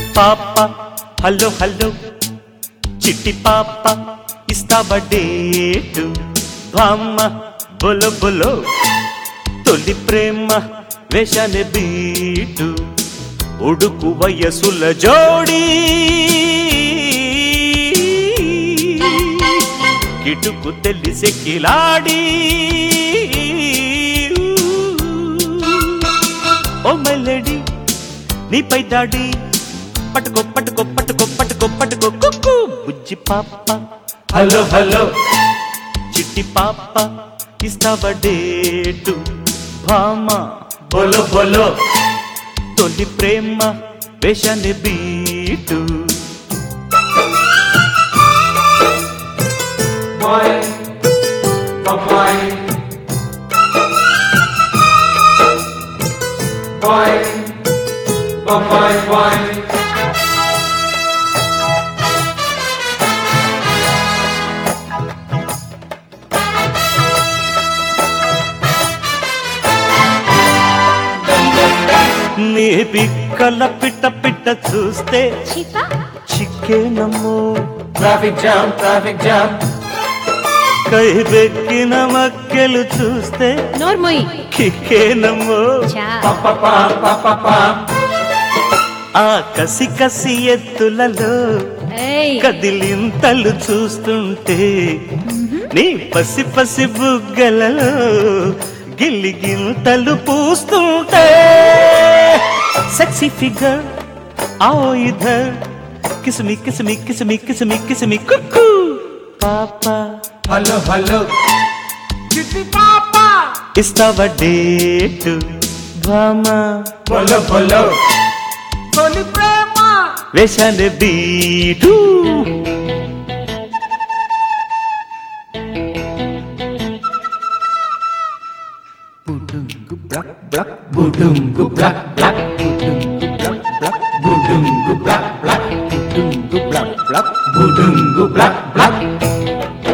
పాప hello hello చిట్టి పాప ఇస్తావా డేటు బామ్మ బొలో బొలో తొలి ప్రేమ వేషాలే బీటు ఉడుకు వయసుల జోడి కిటుకు తెలిసి కిలాడి ఓ మెల్లడి నీపై దాడి పట్టుకో పట్టుకో పట్టుకో పట్టుకో పట్టుకో కుక్కు బుజ్జి పాప హలో హలో చిట్టి పాప ఇస్తావా డేటు భామ బోలో బోలో తొలి ప్రేమ వేషాన్ని beat Boy, boy, boy, boy, boy. నీ పిక్కల పిట్ట పిట్ట చూస్తే చిపా చిక్కేనమ్మో Traffic jam, traffic jam. కై బెక్కిన మక్కెలు చూస్తే నోర్మోయి కిక్కేనమ్మో చా Pa pa pa pa pa pa. ఆ కసి కసి ఎత్తులలో ఏయ్ కదిలింతలు చూస్తుంటే నీ పసి పసి బుగ్గలలో గిల్లి గింతలు పూస్తుంటే సెక్సీ ఫిగర్ आओ इधर किसमी किसमी किसमी किसमी किसमी कुकू पापा Hello, hello. ఇస్తావా డేటు భామా Bolo, bolo. వేషాన్ని beat Budungu black, black. Budungu black, black. Budungu black, black. Budungu black, black. Budungu black, black.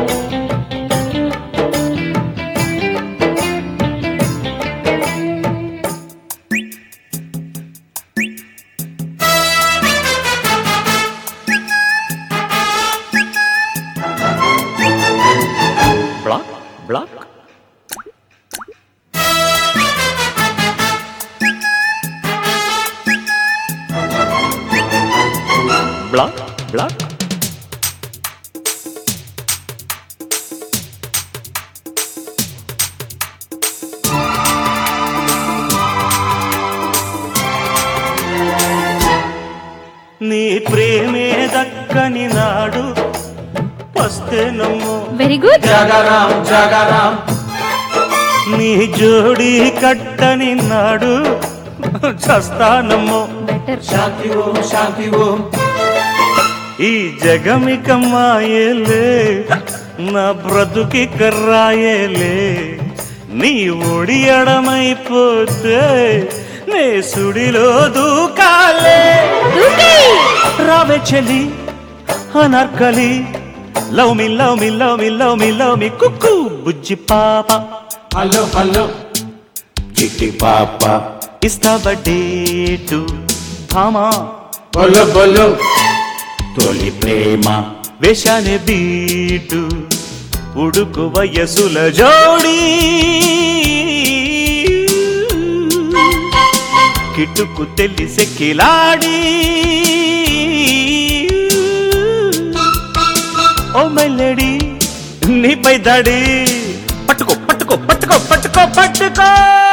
Black black black black నీ ప్రేమే దక్కని నాడు వస్తే నమ్ము వెరీ గుడ్ Jagaram, Jagaram. నీ జోడి కట్టని నాడు చస్తానమ్మో better Shanti Om, Shanti Om. ఈ జగమిక మాయలే నా బ్రతుకి కర్రాయలే నీ ఒడియడమైపోతే నే సుడిలో దూకాలే రావే చెలి Anarkali love me love me love me love me love me కుక్కు బుజ్జి పాప Hello, hello. Chitti Papa. ఇస్తావా డేటు భామా Bolo, bolo. తొలి ప్రేమ వేషానే బీటు ఉడుకు వయసుల జోడి కిటుకు తెలిసే కిలాడి ఓ మెల్లడి నీపై దాడి పట్టుకో పట్టుకో పట్టుకో పట్టుకో పట్టుకో